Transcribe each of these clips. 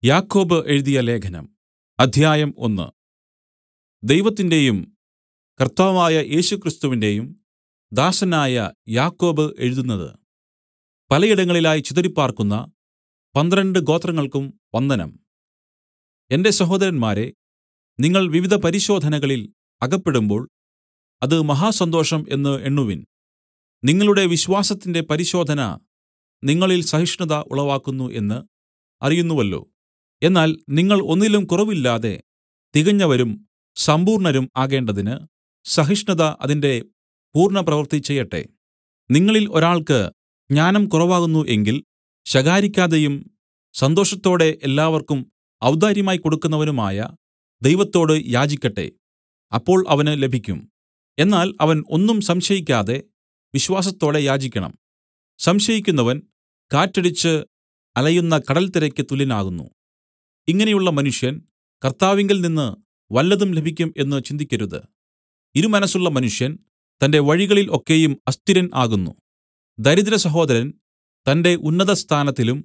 യാക്കോബ് എഴുതിയ ലേഖനം അദ്ധ്യായം ഒന്ന് ദൈവത്തിന്റെയും കർത്താവായ യേശുക്രിസ്തുവിന്റെയും ദാസനായ യാക്കോബ് എഴുതുന്നത് പലയിടങ്ങളിലായി ചിതറിപ്പാർക്കുന്ന പന്ത്രണ്ട് ഗോത്രങ്ങൾക്കും വന്ദനം എന്റെ സഹോദരന്മാരേ നിങ്ങൾ വിവിധ പരിശോധനകളിൽ അകപ്പെടുമ്പോൾ അത് മഹാസന്തോഷം എന്ന് എണ്ണുവിൻ നിങ്ങളുടെ വിശ്വാസത്തിന്റെ പരിശോധന നിങ്ങളിൽ സഹിഷ്ണുത ഉളവാക്കുന്നു എന്ന് അറിയുന്നുവല്ലോ എന്നാൽ നിങ്ങൾ ഒന്നിലും കുറവില്ലാതെ തികഞ്ഞവരും സമ്പൂർണ്ണരും ആകേണ്ടതിന് സഹിഷ്ണുത അതിന്റെ പൂർണ്ണപ്രവൃത്തി ചെയ്യട്ടെ നിങ്ങളിൽ ഒരാൾക്ക് ജ്ഞാനം കുറവാകുന്നു എങ്കിൽ ശകാരിക്കാതെയും സന്തോഷത്തോടെ എല്ലാവർക്കും ഔദാര്യമായി കൊടുക്കുന്നവനുമായ ദൈവത്തോട് യാചിക്കട്ടെ അപ്പോൾ അവന് ലഭിക്കും എന്നാൽ അവൻ ഒന്നും സംശയിക്കാതെ വിശ്വാസത്തോടെ യാചിക്കണം സംശയിക്കുന്നവൻ കാറ്റടിച്ച് അലയുന്ന കടൽത്തിരയ്ക്ക് തുല്യനാകുന്നു ഇങ്ങനെയുള്ള മനുഷ്യൻ കർത്താവിങ്കൽ നിന്ന് വല്ലതും ലഭിക്കും എന്ന് ചിന്തിക്കരുത് ഇരുമനസ്സുള്ള മനുഷ്യൻ തന്റെ വഴികളിൽ ഒക്കെയും അസ്ഥിരൻ ആകുന്നു ദരിദ്രസഹോദരൻ തന്റെ ഉന്നതസ്ഥാനത്തിലും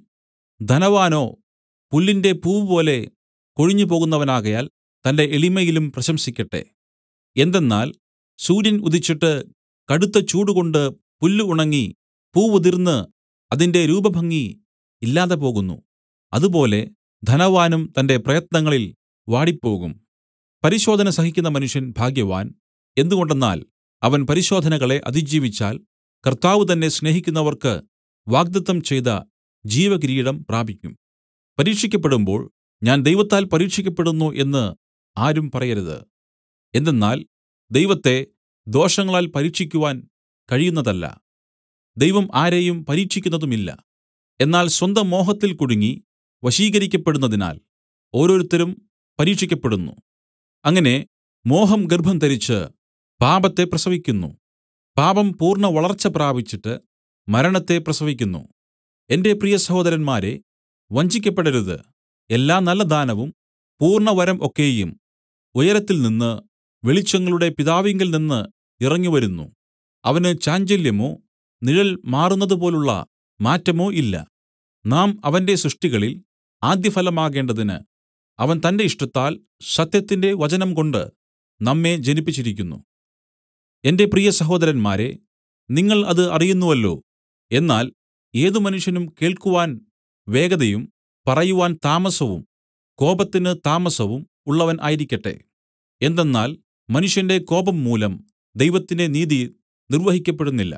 ധനവാനോ പുല്ലിന്റെ പൂവുപോലെ കൊഴിഞ്ഞുപോകുന്നവനാകയാൽ തന്റെ എളിമയിലും പ്രശംസിക്കട്ടെ എന്തെന്നാൽ സൂര്യൻ ഉദിച്ചിട്ട് കടുത്ത ചൂടുകൊണ്ട് പുല്ല് ഉണങ്ങി പൂവുതിർന്ന് അതിന്റെ രൂപഭംഗി ഇല്ലാതെ പോകുന്നു അതുപോലെ ധനവാനും തന്റെ പ്രയത്നങ്ങളിൽ വാടിപ്പോകും പരിശോധന സഹിക്കുന്ന മനുഷ്യൻ ഭാഗ്യവാൻ എന്തുകൊണ്ടെന്നാൽ അവൻ പരിശോധനകളെ അതിജീവിച്ചാൽ കർത്താവ് തന്നെ സ്നേഹിക്കുന്നവർക്ക് വാഗ്ദത്തം ചെയ്ത ജീവകിരീടം പ്രാപിക്കും പരീക്ഷിക്കപ്പെടുമ്പോൾ ഞാൻ ദൈവത്താൽ പരീക്ഷിക്കപ്പെടുന്നു എന്ന് ആരും പറയരുത് എന്തെന്നാൽ ദൈവത്തെ ദോഷങ്ങളാൽ പരീക്ഷിക്കുവാൻ കഴിയുന്നതല്ല ദൈവം ആരെയും പരീക്ഷിക്കുന്നതുമില്ല എന്നാൽ സ്വന്തം മോഹത്തിൽ കുടുങ്ങി വശീകരിക്കപ്പെടുന്നതിനാൽ ഓരോരുത്തരും പരീക്ഷിക്കപ്പെടുന്നു അങ്ങനെ മോഹം ഗർഭം ധരിച്ച് പാപത്തെ പ്രസവിക്കുന്നു പാപം പൂർണ്ണ വളർച്ച പ്രാപിച്ചിട്ട് മരണത്തെ പ്രസവിക്കുന്നു എന്റെ പ്രിയ സഹോദരന്മാരെ വഞ്ചിക്കപ്പെടരുത് എല്ലാ നല്ല ദാനവും പൂർണ്ണവരം ഒക്കെയും ഉയരത്തിൽ നിന്ന് വെളിച്ചങ്ങളുടെ പിതാവിങ്കൽ നിന്ന് ഇറങ്ങിവരുന്നു അവന് ചാഞ്ചല്യമോ നിഴൽ മാറുന്നതുപോലുള്ള മാറ്റമോ ഇല്ല നാം അവന്റെ സൃഷ്ടികളിൽ ആദ്യഫലമാകേണ്ടതിന് അവൻ തന്റെ ഇഷ്ടത്താൽ സത്യത്തിന്റെ വചനംകൊണ്ട് നമ്മെ ജനിപ്പിച്ചിരിക്കുന്നു എന്റെ പ്രിയ സഹോദരന്മാരെ നിങ്ങൾ അത് അറിയുന്നുവല്ലോ എന്നാൽ ഏതു മനുഷ്യനും കേൾക്കുവാൻ വേഗതയും പറയുവാൻ താമസവും കോപത്തിന് താമസവും ഉള്ളവൻ ആയിരിക്കട്ടെ എന്തെന്നാൽ മനുഷ്യന്റെ കോപം മൂലം ദൈവത്തിന്റെ നീതി നിർവഹിക്കപ്പെടുന്നില്ല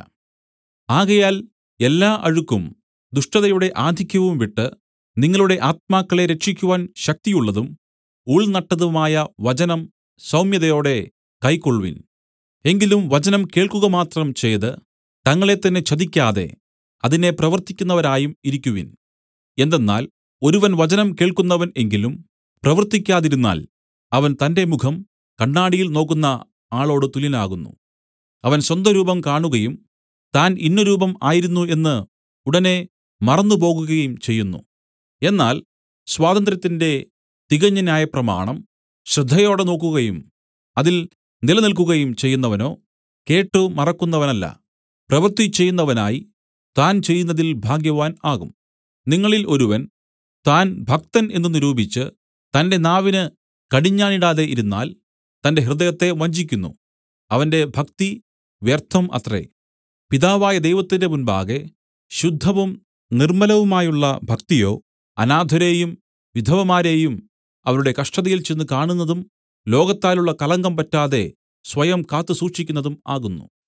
ആകയാൽ എല്ലാ അഴുക്കും ദുഷ്ടതയുടെ ആധിക്യവും വിട്ട് നിങ്ങളുടെ ആത്മാക്കളെ രക്ഷിക്കുവാൻ ശക്തിയുള്ളതും ഉൾനട്ടതുമായ വചനം സൗമ്യതയോടെ കൈക്കൊൾവിൻ എങ്കിലും വചനം കേൾക്കുക മാത്രം ചെയ്ത് തങ്ങളെത്തന്നെ ചതിക്കാതെ അതിനെ പ്രവർത്തിക്കുന്നവരായും ഇരിക്കുവിൻ എന്തെന്നാൽ ഒരുവൻ വചനം കേൾക്കുന്നവൻ എങ്കിലും പ്രവർത്തിക്കാതിരുന്നാൽ അവൻ തന്റെ മുഖം കണ്ണാടിയിൽ നോക്കുന്ന ആളോട് തുല്യനാകുന്നു അവൻ സ്വന്തരൂപം കാണുകയും താൻ ഇന്ന രൂപം ആയിരുന്നു എന്ന് ഉടനെ മറന്നുപോകുകയും ചെയ്യുന്നു എന്നാൽ സ്വാതന്ത്ര്യത്തിന്റെ തികഞ്ഞ ന്യായപ്രമാണം ശ്രദ്ധയോടെ നോക്കുകയും അതിൽ നിലനിൽക്കുകയും ചെയ്യുന്നവനോ കേട്ടു മറക്കുന്നവനല്ല പ്രവൃത്തി ചെയ്യുന്നവനായി താൻ ചെയ്യുന്നതിൽ ഭാഗ്യവാൻ ആകും നിങ്ങളിൽ ഒരുവൻ താൻ ഭക്തൻ എന്ന് നിരൂപിച്ച് തന്റെ നാവിന് കടിഞ്ഞാണിടാതെ ഇരുന്നാൽ തന്റെ ഹൃദയത്തെ വഞ്ചിക്കുന്നു അവന്റെ ഭക്തി വ്യർത്ഥം അത്രേ പിതാവായ ദൈവത്തിന്റെ മുൻപാകെ ശുദ്ധവും നിർമ്മലവുമായുള്ള ഭക്തിയോ അനാഥരെയും വിധവമാരെയും അവരുടെ കഷ്ടതയിൽ ചെന്ന് കാണുന്നതും ലോകത്താലുള്ള കളങ്കം പറ്റാതെ സ്വയം കാത്തുസൂക്ഷിക്കുന്നതും ആകുന്നു